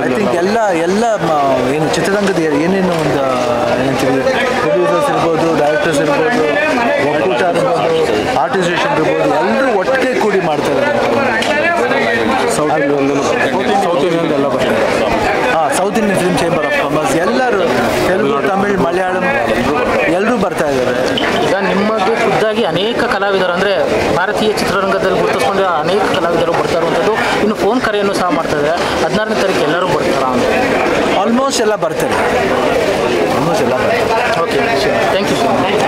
I think ಎಲ್ಲ ಎಲ್ಲ ಮ- ಏನು ಚಿತ್ರರಂಗದ ಏನೇನು ಒಂದು ಏನಂತೀವಿ ಪ್ರೊಡ್ಯೂಸರ್ಸ್ ಇರ್ಬೋದು ಡೈರೆಕ್ಟರ್ಸ್ ಇರ್ಬೋದು ಒಕ್ಕೂಟ ಇರ್ಬೋದು ಆರ್ಟಿಸ್ಟೇಷನ್ ಇರ್ಬೋದು ಎಲ್ಲರೂ ಒಟ್ಟಿಗೆ ಕೂಡಿ ಮಾಡ್ತಾ ಇದ್ದಾರೆ ಸೌತ್ ಸೌತ್ ಇಂಡಿಯನ್ ಎಲ್ಲ ಬರ್ತಾರೆ ಹಾಂ south Indian film chamber of commerce ಎಲ್ಲರೂ ತೆಲುಗು ತಮಿಳ್ ಮಲಯಾಳಂ ಎಲ್ಲರೂ ಬರ್ತಾ ಇದ್ದಾರೆ ಈಗ ನಿಮ್ಮದು ಖುದ್ದಾಗಿ ಅನೇಕ ಕಲಾವಿದರು ಅಂದರೆ ಭಾರತೀಯ ಚಿತ್ರರಂಗದಲ್ಲಿ ಗುರುತಿಸ್ಕೊಂಡು ಅನೇಕ ಕಲಾವಿದರು ಬರ್ತಾ ಇರುವಂಥದ್ದು ಇನ್ನು ಫೋನ್ ಕರೆಯನ್ನು ಸಹ ಮಾಡ್ತಾ ಇದ್ದಾರೆ ಹದಿನಾರನೇ ತಾರೀಕು ಎಲ್ಲರೂ ಬರ್ತಾರಾ ಅಂತ ಆಲ್ಮೋಸ್ಟ್ ಎಲ್ಲ ಬರ್ತಾರೆ ಆಲ್ಮೋಸ್ಟ್ ಎಲ್ಲ ಬರ್ತಾರೆ ಓಕೆ ಥ್ಯಾಂಕ್ ಯು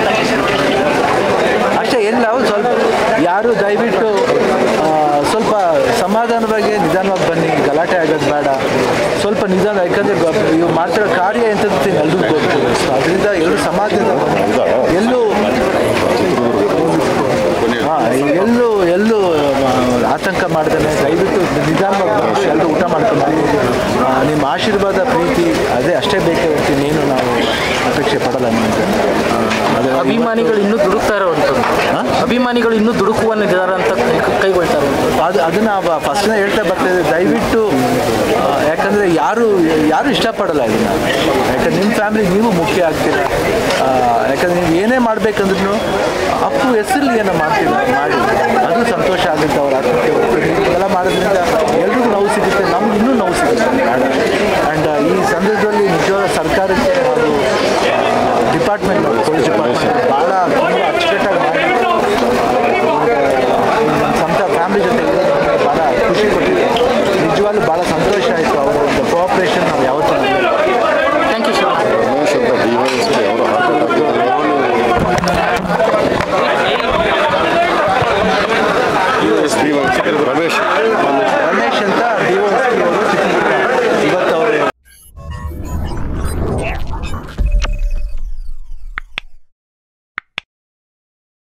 ಅಷ್ಟೇ ಎಲ್ಲ ಸ್ವಲ್ಪ ಯಾರು ದಯವಿಟ್ಟು ಆ, ಸ್ವಲ್ಪ ಸಮಾಧಾನವಾಗಿ ನಿಧಾನವಾಗಿ ಬನ್ನಿ ಗಲಾಟೆ ಆಗೋದು ಬೇಡ ಸ್ವಲ್ಪ ನಿಧಾನ ಯಾಕಂದರೆ ಇವು ಮಾಡ್ತಿರೋ ಕಾರ್ಯ ಎಂಥದ್ದು ಎಲ್ರಿಗೂ ಗೊತ್ತು ಸೊ ಅದರಿಂದ ಎಲ್ಲರೂ ಸಮಾಜದಿಂದ ಬನ್ನಿ. ಎಲ್ಲೂ ಹಾಂ ಎಲ್ಲೂ ಎಲ್ಲೂ ಆ, ಆತಂಕ ಮಾಡ್ದೇನೆ ದಯವಿಟ್ಟು ನಿಧಾನವಾಗಿ ಬಂದು ಎಲ್ಲರೂ ಊಟ ಮಾಡ್ಕೊಂಡು ಆ, ನಿಮ್ಮ ಆಶೀರ್ವಾದ ಪ್ರೀತಿ ಅದೇ ಅಷ್ಟೇ ಬೇಕೇ ಹೊರತು ಇನ್ನೇನು ನಾವು ಅಪೇಕ್ಷೆ ಪಡಲ್ಲ ನಿಮಗೆ ಅದೇ ಅಭಿಮಾನಿಗಳು ಇನ್ನೂ ದುಡುಕ್ತಾ ಇರುವಂಥದ್ದು ಅಭಿಮಾನಿಗಳು ಇನ್ನೂ ದುಡುಕುವ ನಿರ್ಧಾರ ಅಂತ ಕೈ- ಕೈಗೊಳ್ತಾ ಇರುವಂಥದ್ದು ಅದು ಅದನ್ನ ಫಸ್ಟ್ನೇ ಹೇಳ್ತಾ ಬರ್ತಿದ್ದೆ ದಯವಿಟ್ಟು ಆ, ಯಾಕಂದ್ರೆ ಯಾರು ಯಾರು ಇಷ್ಟಪಡಲ್ಲ ಇದನ್ನ ಯಾಕಂದ್ರೆ ನಿಮ್ಮ ಫ್ಯಾಮಿಲಿಗೆ ನೀವು ಮುಖ್ಯ ಆಗ್ತೀರ ಆ, ಯಾಕಂದ್ರೆ ನೀವು ಏನೇ ಮಾಡ್ಬೇಕಂದ್ರೂ ಅಪ್ಪು ಹೆಸರಲ್ಲಿ ಏನೋ ಮಾಡ್ತೀರ ಮಾಡಿ ಅದು ಸಂತೋಷ ಆಗುತ್ತೆ ಅವ್ರ ಆತ್ಮಕ್ಕೆ ಹೊರತು ನೀವು ಇದೆಲ್ಲ ಮಾಡೋದ್ರಿಂದ